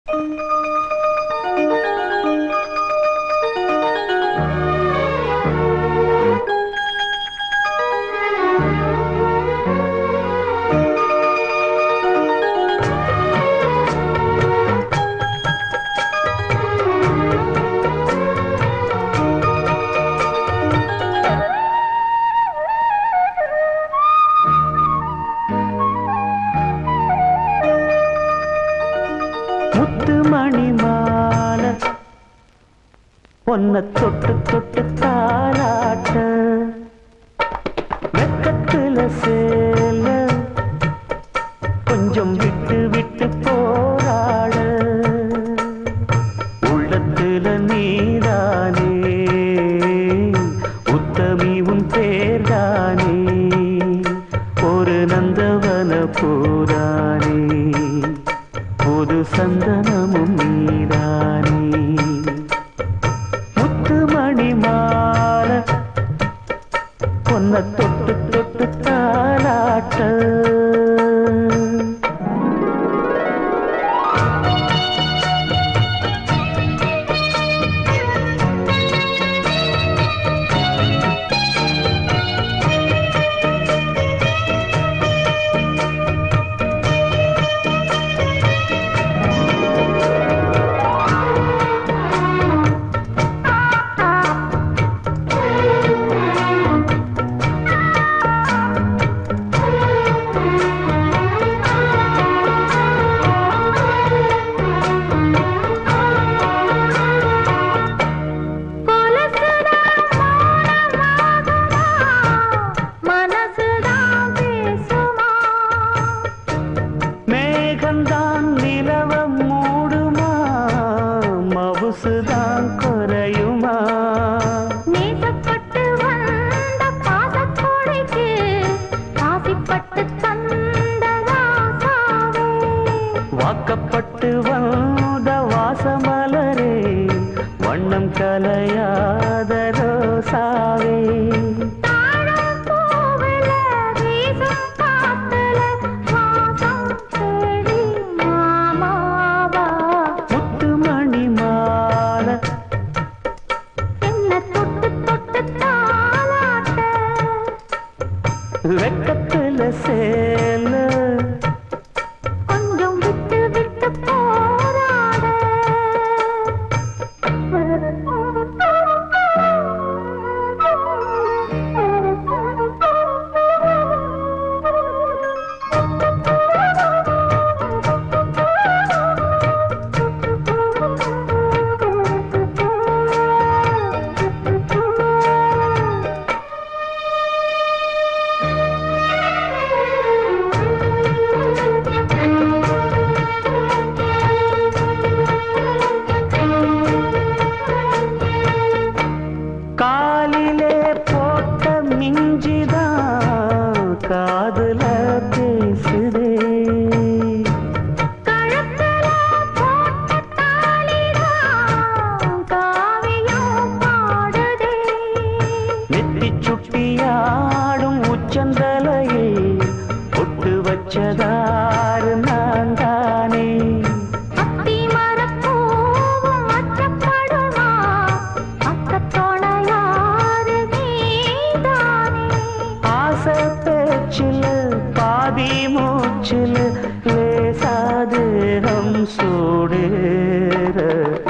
முத்து மணி மாலை பொன்ன தொட்டு தொட்டு தாளாட்ட வெக்கத்துல சேல கொஞ்சம் விட்டு விட்டு போராட உள்ளத்துல நீதானே உத்தமி உன் பேர்தானே ஒரு நந்தவன பூரானே புது சந்தனமும் நீதானே முத்துமணி மாலை பொன்ன தொட்டு தொட்டு தாளாட்ட மேகந்தான் நிலவ மூடுமா மவுசுதான் குறையுமா வாக்கப்பட்டு வந்த வாசமலரே வண்ணம் கலையாத ரோசாவே முத்துமணி மாலை வெக்கத்துல சேல கொஞ்சம் விட்டு விட்டு போராட காலிலே போட்ட மிஞ்சிதான் காதுல பேசுதே கழுத்துல போட்ட தாலிதான் காவியம் பாடுதே நெத்தி சுட்டியாடும் உச்சந்தலையில் பொட்டு வச்சதாறு நான் தானே அத்தி மரப்பூவும் அச்சப்படுமா அக்கத்தோட யாரு நீதானே ஆசை பேச்சில் பாதி மூச்சில் லேசாதேகம் சூடேற